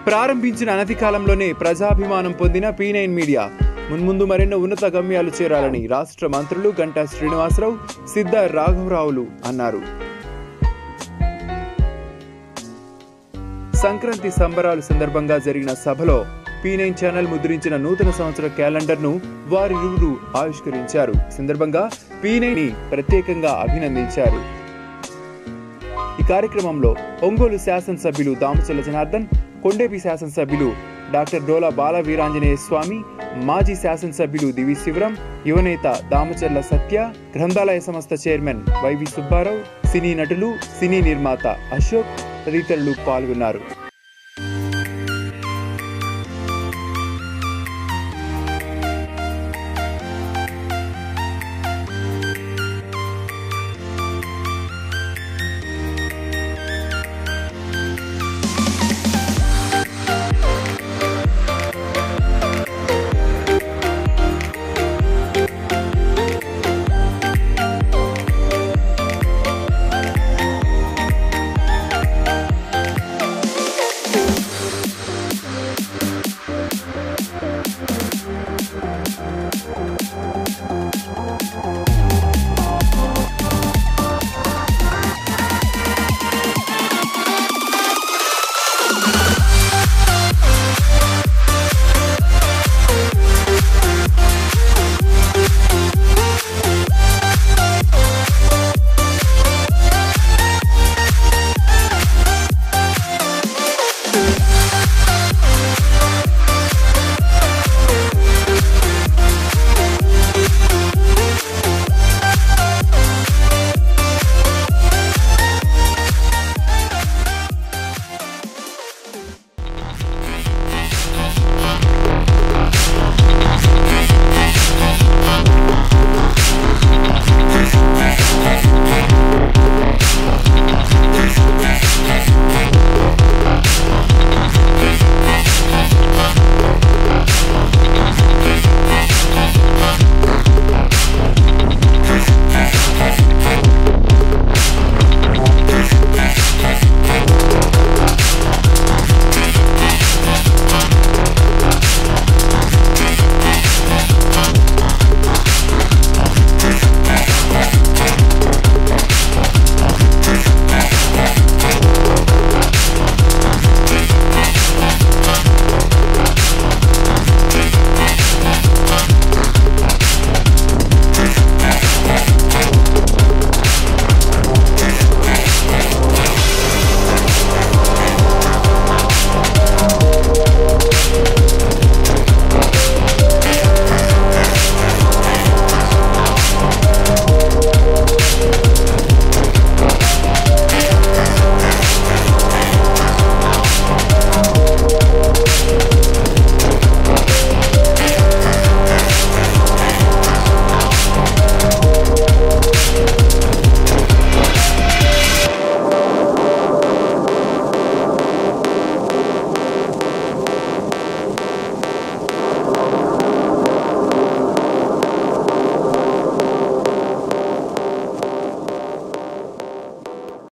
ప్రారంభించిన అనతి కాలంలోనే ప్రజాభిమానం పొందిన పీ నైన్ మీడియా మున్ముందు మరెన్నో ఉన్నత గమ్యాలు చేరాలని రాష్ట్ర మంత్రులు గంటా శ్రీనివాసరావు సిద్ధ రాఘవరావులు అన్నారు సంక్రాంతి సంబరాలు సందర్భంగా జరిగిన సభలో పీ నైన్ ఛానల్ ముద్రించిన నూతన సంవత్సర క్యాలెండర్ను వారిరువురు ఆవిష్కరించారు ఈ సందర్భంగా పీ నైన్ ప్రత్యేకంగా అభినందించారు ఈ కార్యక్రమంలో ఒంగోలు శాసనసభ్యులు దామచల్ల జనార్దన్ కొండేపి శాసనసభ్యులు డాక్టర్ డోలా బాల వీరాంజనేయ స్వామి మాజీ శాసనసభ్యులు దివి శివరం యువనేత దామచర్ల సత్య గ్రంథాలయ సంస్థ చైర్మన్ వైవి సుబ్బారావు సినీ నటులు సినీ నిర్మాత అశోక్ తదితరులు పాల్గొన్నారు